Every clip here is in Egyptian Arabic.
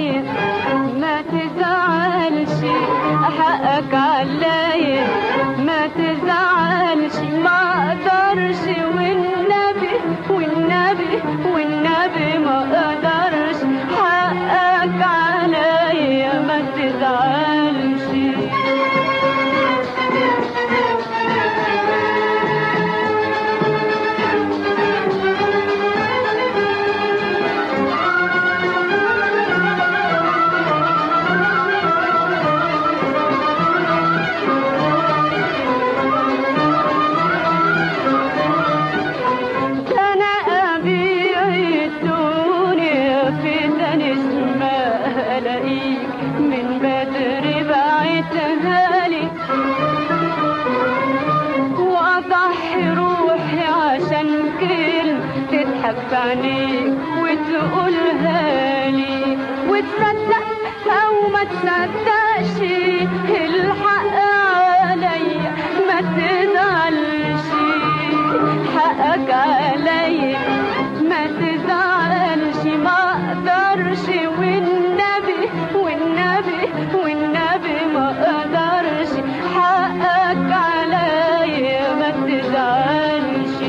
عليا ما تزعلش حقك عليا ما تزعلش ما اقدرش والنبي والنبي والنبي ما اقدرش حقك عليا ما تزعلش انا ابيع الدنيا في اسماء الاقيك من بدري بعتها لي واضحي روحي عشان كلمة تضحك في عينيك وتقولها لي وتصدق او ما تصدقش الحق عليا ما تزعلش حقك عليا ما تزعلش ما اقدرش والنبي والنبي والنبي ما اقدرش حقك عليا ما تزعلش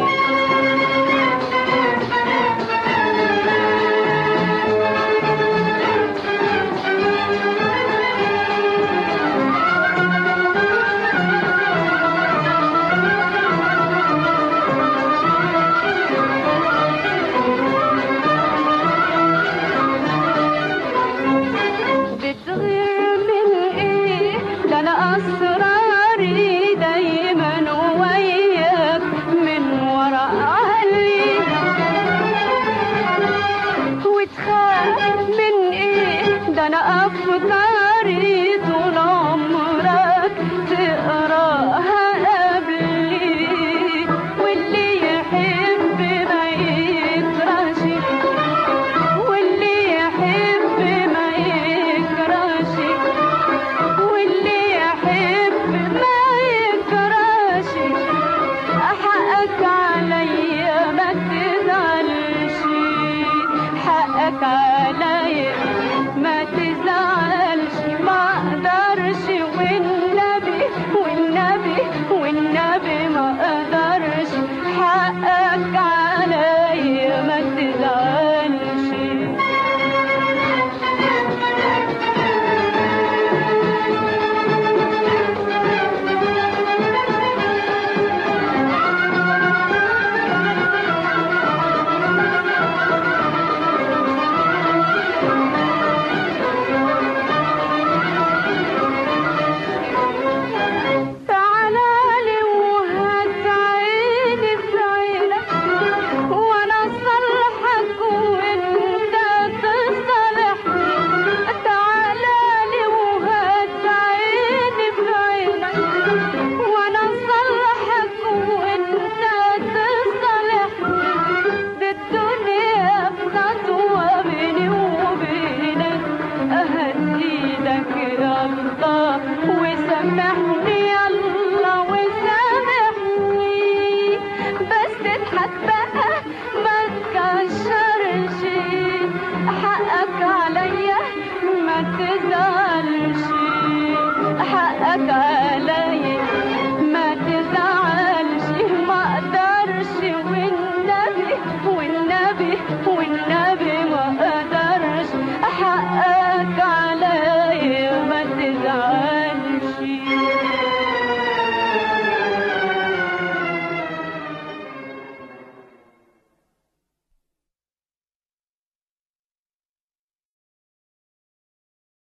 بتغير من ايه ده انا اسراري دايما وياك من ورا اهلي وتخاف من ايه ده انا افكاري طول عمرك تقراها قبلي واللي يحب ما يكرهش واللي يحب ما يكرهش واللي يحب ما يكرهش حقك عليا ما تزعلش حقك عليا ما تزعلش ما اقدرش والنبي والنبي والنبي ما اقدرش حقك عليا ما تزعلش تعالى لي وهات عيني في عينك وانا اصلحك وانت تصالحني تعالى لي وهات عيني في عينك وانا اصلحك وانت تصالحني دي الدنيا بخطوة بيني وبينك اهديدك يا الله وسامحني يا الله وسامحني بس تضحك بقى ما تكشرش حقك عليا ما تزعلش حقك